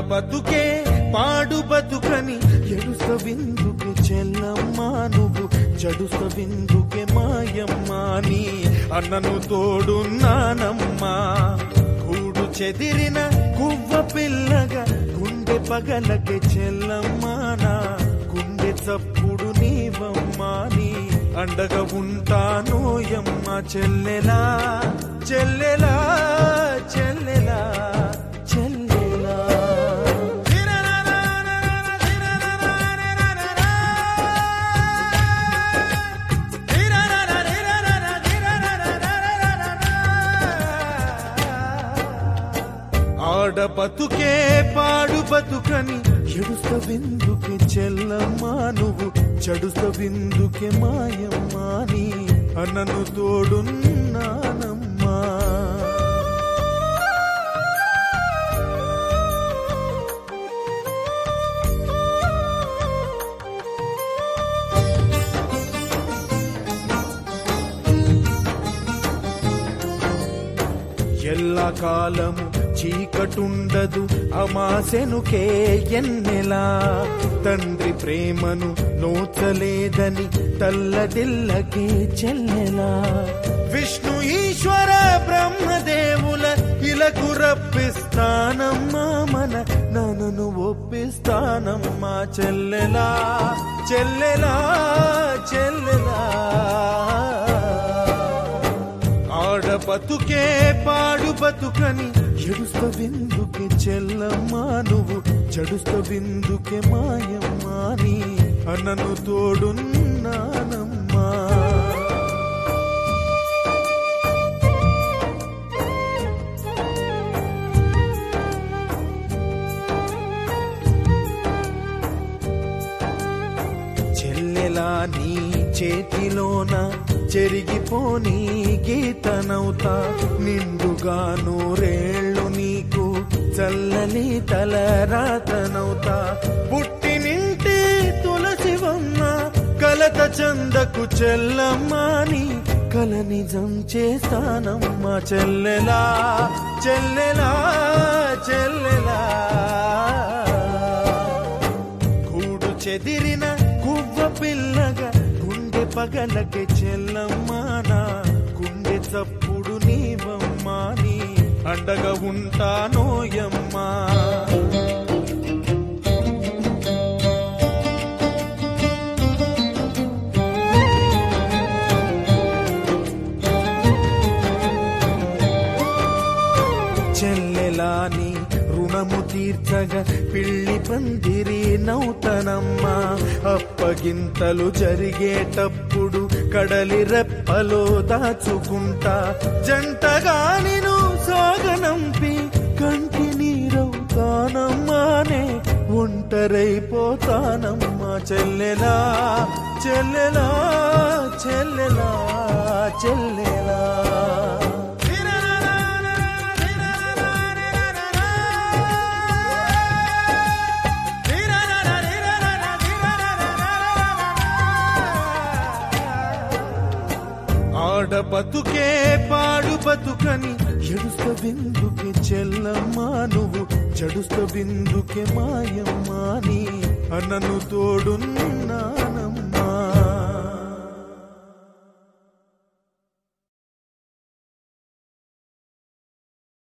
బతుకే పాడు బతుకని ఎడుస విందుకే చెల్లమ్మా నువ్వు జడుస విందుకే మాయమ్మా నీ అన్నను తోడున్నానమ్మా కూడు చెదిరిన కువ్వ పిల్లగా గుండె పగలకే చెల్లమ్మా నా గుండె చప్పుడు నీవమ్మా నీ అండగా ఉంటానోయమ్మ చెల్లెలా చెల్లెలా చెల్లెలా చెల్లెలా ఆడ బతుకే పాడు బతుకని ఎడుస్త విందుకే చెల్లమ్మా నువ్వు చెడుస్త విందుకే మాయమ్మా నీ అన్నను తోడున్నానమ్మా ఎల్ల కాలము చీకటుండదు అమాసెనుకే ఎన్నెలా తండ్రి ప్రేమను నోచలేదని తల్లడిల్లకే చెల్లెలా విష్ణు ఈశ్వర బ్రహ్మదేవుల ఇలకు రప్పిస్తానమ్మా మన నన్ను ఒప్పిస్తానమ్మా చెల్లెలా చెల్లెలా చెల్లెలా ఆడ బతుకే పాడు బతుకని ఎడుస్త విందుకే చెల్లమ్మా నువ్వు చెడుస్త విందుకే మాయమ్మా నీ అన్నను తోడున్నానమ్మా చెల్లెలా నీ చేతిలోన చెరిగిపోని గీతనవుతా నిండుగా నూరేళ్ళు నీకు చల్లని తల రాతనవుతా పుట్టినింటి తులసివమ్మ కలత చందకు చెల్లమ్మాని కల నిజం చేస్తానమ్మా చెల్లెలా చెల్లెలా చెల్లెలా కూడు చెదిరిన కువ్వ పిల్లగా గుండె పగలకే చెల్లమ్మానా గుండె చప్పుడు నీవమ్మా నీ అండగా ఉంటానోయమ్మా చెల్లెలాని రుణము తీర్చగా పిల్లి పందిరి నౌతనమ్మా అప్పగింతలు జరిగేటప్పుడు కడలి రెప్పలో దాచుకుంటా జంటగా నిను సాగనంపి కంటి నీరవుతానమ్మానే ఒంటరైపోతానమ్మా చెల్లెలా చెల్లెలా చెల్లెలా చెల్లెలా ఆడ బతుకే పాడు బతుకని ఎడుస్త విందుకే చెల్లమ్మా నువ్వు చెడుస్త విందుకే మాయమ్మా నీ అన్నను తోడున్నా